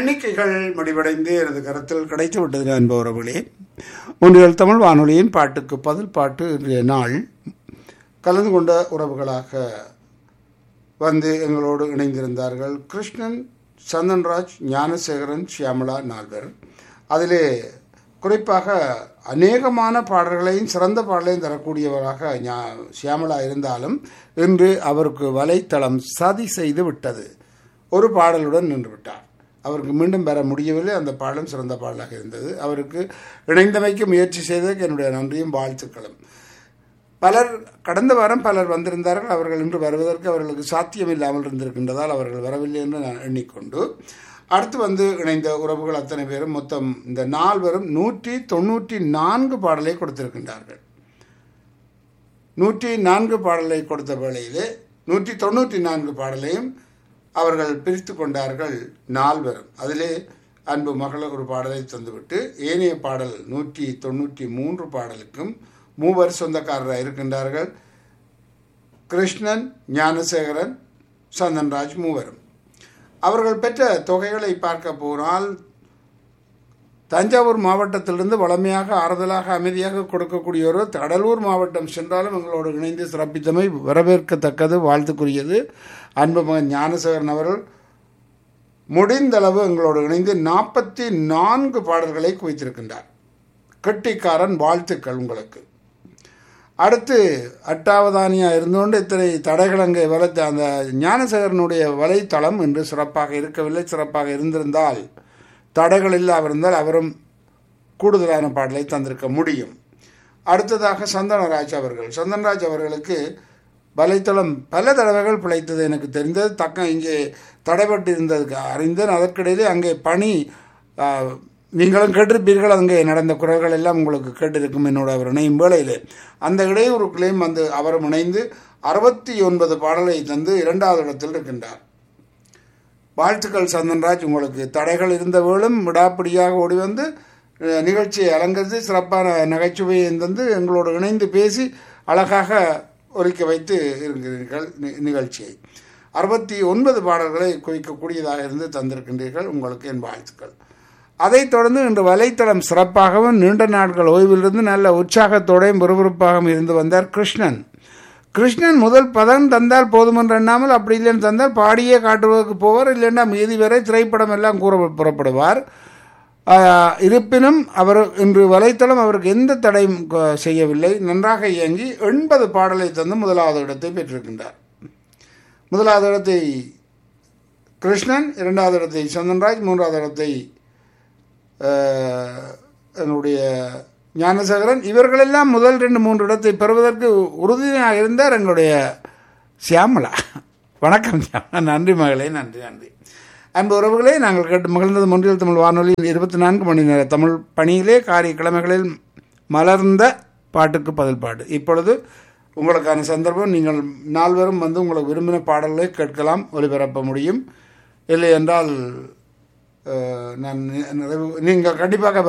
எண்ணிக்கைகள் முடிவடைந்து எனது கருத்தில் கிடைத்து விட்டது என்பவர்களே ஒன்றியல் தமிழ் வானொலியின் பாட்டுக்கு பதில் பாட்டு இன்றைய நாள் கலந்து கொண்ட உறவுகளாக வந்து எங்களோடு இணைந்திருந்தார்கள் கிருஷ்ணன் சந்தன்ராஜ் ஞானசேகரன் ஷியாமலா நால்வர் அதிலே குறிப்பாக அநேகமான பாடல்களையும் சிறந்த பாடலையும் தரக்கூடியவராக ஞா- ஷியாமலா இருந்தாலும் இன்று அவருக்கு வலைத்தளம் சதி செய்து விட்டது ஒரு பாடலுடன் நின்று விட்டார் அவருக்கு மீண்டும் பெற முடியவில்லை அந்த பாடலும் சிறந்த பாடலாக இருந்தது அவருக்கு இணைந்தமைக்கு முயற்சி செய்ததற்கு என்னுடைய நன்றியும் வாழ்த்துக்களும் பலர் கடந்த வாரம் பலர் வந்திருந்தார்கள் அவர்கள் இன்று வருவதற்கு அவர்களுக்கு சாத்தியம் இல்லாமல் இருந்திருக்கின்றதால் அவர்கள் வரவில்லை என்று நான் எண்ணிக்கொண்டு அடுத்து வந்து இணைந்த உறவுகள் அத்தனை பேரும் மொத்தம் இந்த நால்வரும் நூற்றி தொண்ணூற்றி நான்கு பாடலை கொடுத்திருக்கின்றார்கள் நூற்றி நான்கு பாடலை கொடுத்த வேளையிலே நூற்றி தொண்ணூற்றி நான்கு பாடலையும் அவர்கள் பிரித்து கொண்டார்கள் நால்வரும் அதிலே அன்பு மகள் ஒரு பாடலை தந்துவிட்டு ஏனைய பாடல் நூற்றி தொண்ணூற்றி மூன்று பாடலுக்கும் மூவர் சொந்தக்காரராக இருக்கின்றார்கள் கிருஷ்ணன் ஞானசேகரன் சந்தன்ராஜ் மூவரும் அவர்கள் பெற்ற தொகைகளை பார்க்க போனால் தஞ்சாவூர் மாவட்டத்திலிருந்து வளமையாக ஆறுதலாக அமைதியாக கொடுக்கக்கூடியவர் கடலூர் மாவட்டம் சென்றாலும் எங்களோடு இணைந்து சிறப்பித்தமை வரவேற்கத்தக்கது வாழ்த்துக்குரியது அன்பு மகன் ஞானசேகரன் அவர்கள் முடிந்தளவு எங்களோடு இணைந்து நாற்பத்தி நான்கு பாடல்களை குவித்திருக்கின்றார் கெட்டிக்காரன் வாழ்த்துக்கள் உங்களுக்கு அடுத்து அட்டாவதானியாக இருந்துகொண்டு இத்தனை தடைகள் அங்கே வளர்த்த அந்த ஞானசேகரனுடைய வலைத்தளம் என்று சிறப்பாக இருக்கவில்லை சிறப்பாக இருந்திருந்தால் தடைகள் இல்லாமல் இருந்தால் அவரும் கூடுதலான பாடலை தந்திருக்க முடியும் அடுத்ததாக சந்தனராஜ் அவர்கள் சந்தனராஜ் அவர்களுக்கு வலைத்தளம் பல தடவைகள் பிழைத்தது எனக்கு தெரிந்தது தக்க இங்கே தடைபட்டு இருந்ததுக்கு அறிந்தேன் அதற்கிடையிலே அங்கே பணி ஆ, நீங்களும் கேட்டிருப்பீர்கள் அங்கே நடந்த குரல்கள் எல்லாம் உங்களுக்கு கேட்டிருக்கும் என்னோட அவர் இணையும் வேளையிலே அந்த இடையூறுக்களையும் வந்து அவரும் இணைந்து அறுபத்தி ஒன்பது பாடலை தந்து இரண்டாவது இடத்தில் இருக்கின்றார் வாழ்த்துக்கள் சந்தன்ராஜ் உங்களுக்கு தடைகள் இருந்த வேளும் விடாப்பிடியாக ஓடி வந்து அஹ், நிகழ்ச்சியை அலங்கரித்து சிறப்பான நகைச்சுவையை தந்து எங்களோடு இணைந்து பேசி அழகாக ஒலிக்க வைத்து இருக்கிறீர்கள் நி- நிகழ்ச்சியை அறுபத்தி ஒன்பது பாடல்களை குவிக்கக்கூடியதாக இருந்து தந்திருக்கின்றீர்கள் உங்களுக்கு என் வாழ்த்துக்கள் அதைத் தொடர்ந்து இன்று வலைத்தளம் சிறப்பாகவும் நீண்ட நாட்கள் ஓய்விலிருந்து நல்ல உற்சாகத்தோடையும் விறுவிறுப்பாகவும் இருந்து வந்தார் கிருஷ்ணன் கிருஷ்ணன் முதல் பதம் தந்தால் போதும் என்று எண்ணாமல் அப்படி இல்லைன்னு தந்தால் பாடியே காட்டுவதற்கு போவார் இல்லைன்னா மீதி வரை திரைப்படம் எல்லாம் கூற புறப்படுவார் ஆஹ், இருப்பினும் அவர் இன்று வலைத்தளம் அவருக்கு எந்த தடையும் க- செய்யவில்லை நன்றாக இயங்கி எண்பது பாடலை தந்து முதலாவது இடத்தை பெற்றிருக்கின்றார் முதலாவது இடத்தை கிருஷ்ணன் இரண்டாவது இடத்தை சந்தன்ராஜ் மூன்றாவது இடத்தை ஆஹ், என்னுடைய ஞானசேகரன் இவர்களெல்லாம் முதல் ரெண்டு மூன்று இடத்தை பெறுவதற்கு உறுதியாக இருந்தார் எங்களுடைய சியாமலா வணக்கம் சியாமலா நன்றி மகளே நன்றி நன்றி அன்பு உறவுகளே நாங்கள் கேட்டு மகிழ்ந்தது மொன்றியல் தமிழ் வானொலியில் இருபத்தி நான்கு மணி நேர தமிழ் பணியிலே காரிய கிழமைகளில் மலர்ந்த பாட்டுக்கு பதில் பாடு இப்பொழுது உங்களுக்கான சந்தர்ப்பம் நீங்கள் நால்வரும் வந்து உங்களுக்கு விரும்பின பாடல்களை கேட்கலாம் ஒளிபரப்ப முடியும் இல்லை என்றால் அஹ், நான் நிறைவு நீங்கள் கண்டிப்பாக